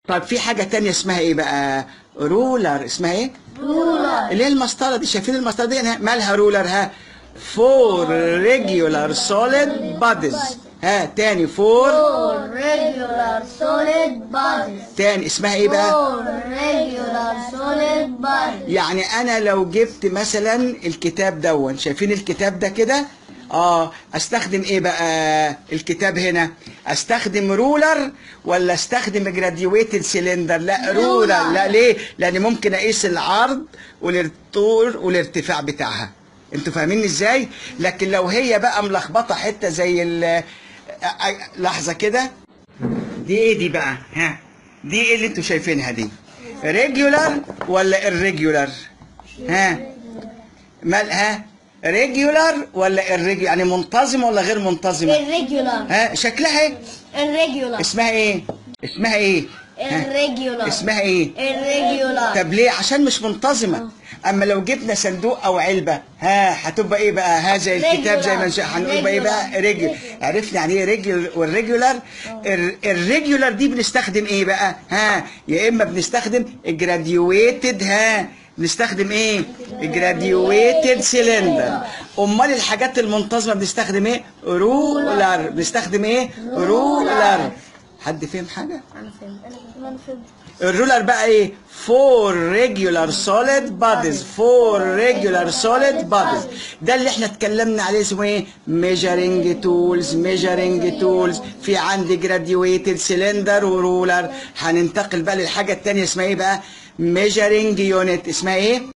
طيب في حاجة تانية اسمها ايه بقى رولر اسمها ايه رولر اللي هي المسطرة دي شايفين المسطرة دي مالها رولر ها فور ريجولار سوليد بادز ها تاني فور فور ريجولار سوليد بادز تاني اسمها ايه بقى فور ريجولار سوليد بادز يعني انا لو جبت مثلا الكتاب دون شايفين الكتاب ده كده اه استخدم ايه بقى الكتاب هنا استخدم رولر ولا استخدم جراديويتد سيلندر لا رولر لا ليه لان ممكن اقيس العرض والطول والارتفاع بتاعها انتوا فاهمين ازاي لكن لو هي بقى ملخبطه حته زي ال لحظه كده دي ايه دي بقى ها دي ايه اللي انتوا شايفينها دي ريجولار ولا الريجولار ها مالها ريجولار ولا irregular يعني منتظمه ولا غير منتظمه الريجولار ها شكلها ايه الريجولار اسمها ايه اسمها ايه ها؟ الريجولار اسمها ايه الريجولار طب ليه عشان مش منتظمه اما لو جبنا صندوق او علبه ها هتبقى ايه بقى ها زي الكتاب زي ما نشاء هنقول بقى ايه بقى ريجول عرفنا يعني ايه ريجول والريجولار الر- الريجولار دي بنستخدم ايه بقى ها يا اما بنستخدم جراديويتد ها بنستخدم ايه جراديويتد سيلندر امال الحاجات المنتظمه بنستخدم ايه رولر بنستخدم ايه رولر حد فهم حاجه انا فهمت انا فهمت الرولر بقى ايه فور ريجولار سوليد بادز فور ريجولار سوليد بادز ده اللي احنا اتكلمنا عليه اسمه ايه ميجرنج تولز ميجرنج تولز في عندي جراديويتد سيلندر ورولر هننتقل بقى للحاجه الثانيه اسمها ايه بقى ميجرنج يونت اسمها ايه